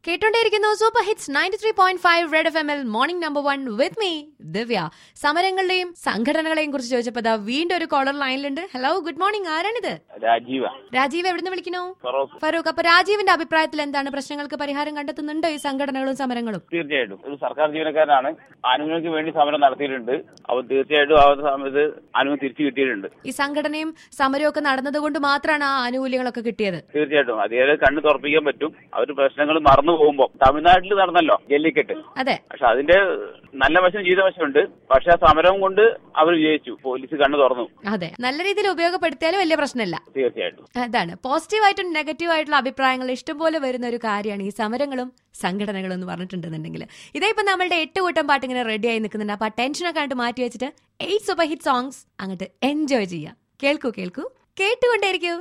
കേട്ടോണ്ടേയിരിക്കുന്നു super hits ninety three point five red F M എൽ morning number one with me Divya സമരങ്ങളുടെയും സംഘടനകളെയും കുറിച്ച് ചോദിച്ചപ്പോ ദാ വീണ്ടും ഒരു കോളർ ലൈനിലുണ്ട് ഹലോ ഗുഡ് മോർണിംഗ് ആരാണിത് രാജീവ രാജീവ് എവിടുന്ന് വിളിക്കുന്നു ഫറോക്ക് ഫറൂഖ് അപ്പൊ രാജീവിന്റെ അഭിപ്രായത്തിൽ എന്താണ് പ്രശ്നങ്ങൾക്ക് പരിഹാരം കണ്ടെത്തുന്നുണ്ടോ ഈ സംഘടനകളും സമരങ്ങളും തീർച്ചയായിട്ടും ഒരു സർക്കാർ ജീവനക്കാരനാണ് ആനുകൂല്യങ്ങൾക്ക് വേണ്ടി സമരം നടത്തിയിട്ടുണ്ട് അപ്പോൾ തീർച്ചയായിട്ടും ആ ഒരു സമയത്ത് ആനുകൂല്യം തിരിച്ചു കിട്ടിയിട്ടുണ്ട് ഈ സംഘടനയും സമരവും ഒക്കെ നടന്നതുകൊണ്ട് മാത്രമാണ് ആ ആനുകൂല്യങ്ങളൊക്കെ കിട്ടിയത് തീർച്ചയായിട്ടും അതേ കണ്ണ് തുറപ്പിക്കാൻ പറ്റും അവർ പ്രശ്നങ്ങൾ മറന്നു പോകുമ്പോൾ തമിഴ്നാട്ടിൽ നടന്നല്ലോ ജല്ലിക്കെട്ട് അതെ പക്ഷെ അതിന്റെ നല്ല വശം ചെയ്ത വശമുണ്ട് പക്ഷെ ആ സമരം കൊണ്ട് അവർ വിജയിച്ചു പോലീസ് കണ്ണ് തുറന്നു അതെ നല്ല രീതിയിൽ ഉപയോഗപ്പെടുത്തിയാലും വലിയ പ്രശ്നമില്ല തീർച്ചയായിട്ടും അതാണ് പോസിറ്റീവായിട്ടും നെഗറ്റീവായിട്ടുള്ള അഭിപ്രായങ്ങൾ ഇഷ്ടംപോലെ വരുന്ന ഒരു കാര്യമാണ് ഈ സമരങ്ങളും സംഘടനകളും എന്ന് പറഞ്ഞിട്ടുണ്ടെന്നുണ്ടെങ്കിൽ ഇതേ ഇപ്പൊ നമ്മളുടെ എട്ട് കൂട്ടം പാട്ട് ഇങ്ങനെ റെഡി ആയി നിൽക്കുന്നുണ്ട് അപ്പൊ ആ ടെൻഷനൊക്കെ അങ്ങോട്ട് മാറ്റി വെച്ചിട്ട് എയ്റ്റ് സൂപ്പർ ഹിറ്റ് സോങ്സ് അങ്ങോട്ട് എൻജോയ് ചെയ്യാം കേൾക്കൂ കേൾക്കൂ കേട്ടുകൊണ്ടേയിരിക്കൂ